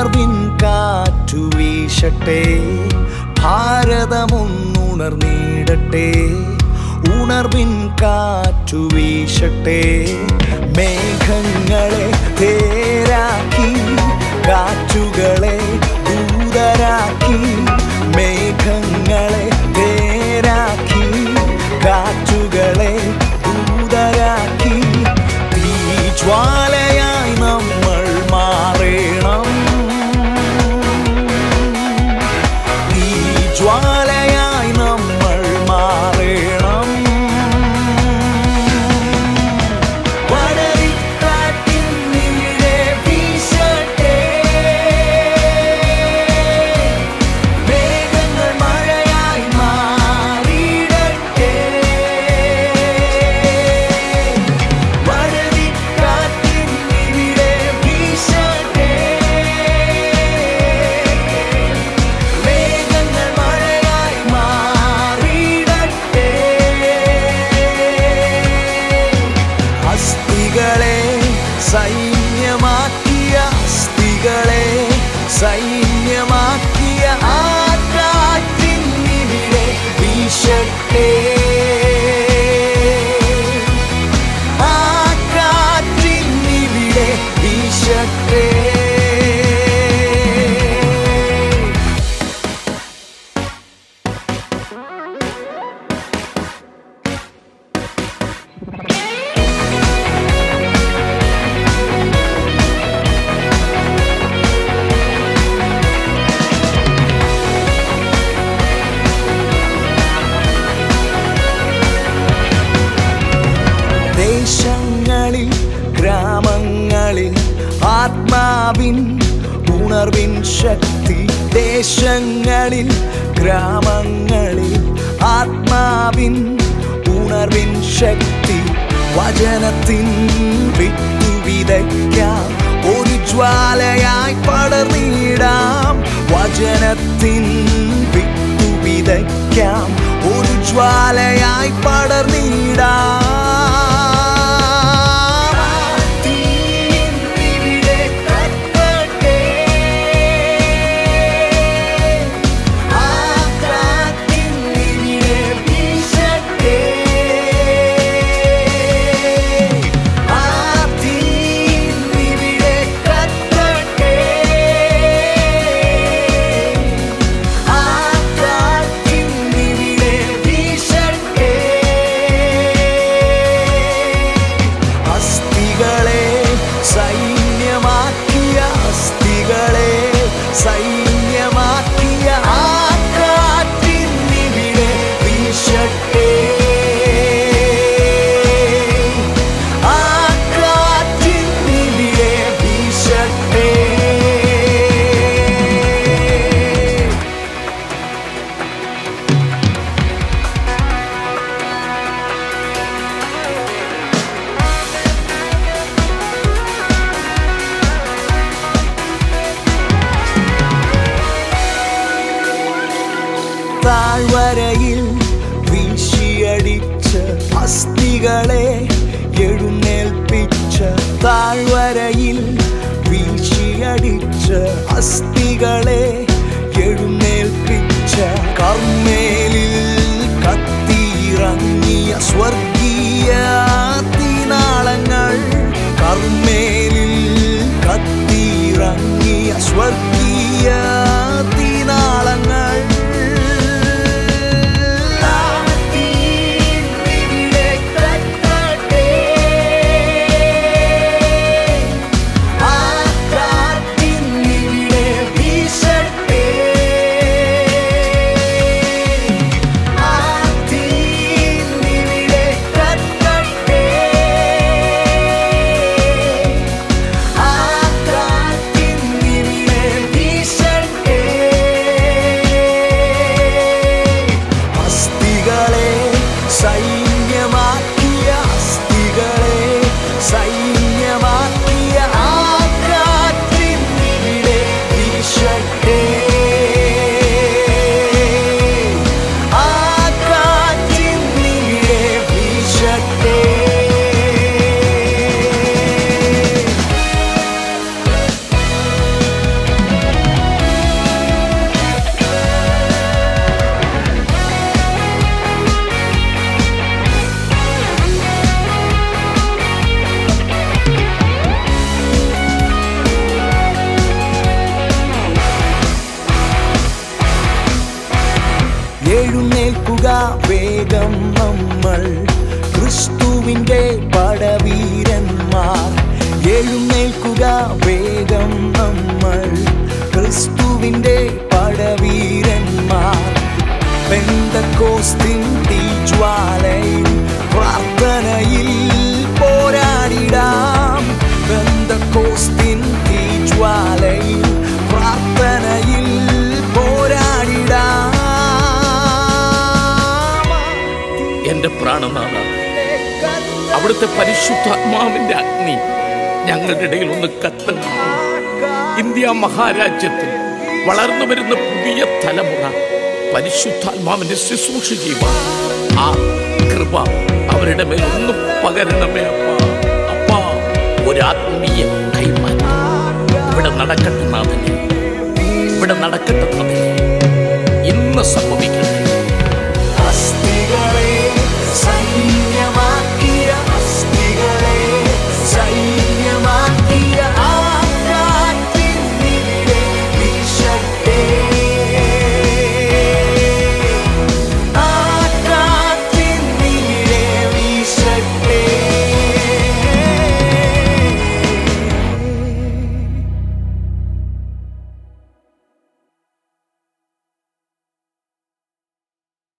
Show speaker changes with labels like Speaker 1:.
Speaker 1: ഉണർവിൻ കാറ്റു വീശട്ടെ ഭാരതമൊന്നുണർന്നിടട്ടെ ഉണർവിൻ കാറ്റു വീശട്ടെ മേഘങ്ങളെ തേരാക്കി കാറ്റുകളെ ദൂതരാക്കി മേഘങ്ങളെ തേരാക്കി കാറ്റുകളെ ദൂതരാക്കി തീജ്വാലയായി നമ്മൾ മാറണം തീജ്വാലയായി നമ്മൾ മാറണം വടരിക്കാറ്റിൻ നീരെ വീശട്ടെ മേഘങ്ങൾ മഴയായി മാറിയിടട്ടെ വടരിക്കാറ്റിൻ നീരെ വീശട്ടെ മേഘങ്ങൾ മഴയായി മാറിയിടട്ടെ അസ്ഥികളെ സൈന്യമാക്കിയ അസ്ഥികളെ സൈന്യമാക്കിയ ആ കാറ്റിനിവിടെ വീശട്ടെ ആ കാറ്റിനിവിടെ വീശട്ടെ ദേശങ്ങളിൽ ഗ്രാമങ്ങളിൽ ആത്മാവിൻ ഉണർവിൻ ശക്തി ദേശങ്ങളിൽ ഗ്രാമങ്ങളിൽ ആത്മാവിൻ ഉണർവിൻ ശക്തി വചനത്തിൻ വിത്തു വിതയ്ക്കാം ഒരു ജ്വാലയായി പടർന്നിടാം വചനത്തിൻ വിത്തു വിതയ്ക്കാം ഒരു ജ്വാലയായി പടർന്നിടാം തീയിൻ ഇവിടെ കത്തട്ടെ. ആ കാറ്റിൻ ഇവിടെ വീശട്ടെ. ആ തീയിൻ ഇവിടെ കത്തട്ടെ. ആ കാറ്റിൻ ഇവിടെ വീശട്ടെ. അസ്ഥികളെ സൈന്യമാക്കിയ അസ്ഥികളെ സൈന്യമാക്കിയ ആ കാറ്റിനിവിടെ വീശട്ടെ ആ കാറ്റിനിവിടെ വീശട്ടെ താഴ്വരയിൽ വീശിയടിച്ച അസ്ഥികളെ എഴുന്നേൽപ്പിച്ച താഴ്വരയിൽ വീശിയടിച്ച അസ്ഥികളെ എഴുന്നേൽപ്പിച്ച കർമ്മേലിൽ കത്തിയിറങ്ങിയ സ്വർഗീയ തീനാളങ്ങൾ കർമ്മേലിൽ കത്തിയിറങ്ങിയ സ്വർഗീയ തീനാളങ്ങൾ ഇവിടെ കത്തട്ടെ. ആ കാറ്റിനിവിടെ വീശട്ടെ. എഴുന്നേൽക്കുക വേഗം നമ്മൾ ക്രിസ്തുവിൻ്റെ പടവീരന്മാർ എഴുന്നേൽക്കുക വേഗം നമ്മൾ ക്രിസ്തുവിൻ്റെ പടവീരന്മാർ പെന്തക്കോസ്തിൻ തീജ്വാലയിൽ പ്രാർത്ഥനയിൽ പോരാടിടാം പെന്തക്കോസ്തിൻ തീജ്വാലയിൽ പ്രാർത്ഥനയിൽ പോരാടിടാം
Speaker 2: എന്റെ പ്രാണനാഥ അവിടുത്തെ പരിശുദ്ധാത്മാവിന്റെ അഗ്നി ഞങ്ങളുടെ ഇടയിൽ ഒന്ന് കത്തണം ഇന്ത്യ മഹാരാജ്യത്തിൽ വളർന്നു വരുന്ന പുതിയ തലമുറ പരിശുദ്ധാത്മാവിന്റെ ശുശ്രൂഷ ചെയ്യുവാൻ ആ കൃപ അവരുടെ മേൽ ഒന്ന് പകരണമേ അപ്പ അപ്പ ഒരാത്മീയ കൈമാറ്റം ഇവിടെ നടക്കട്ടെ നാഥൻ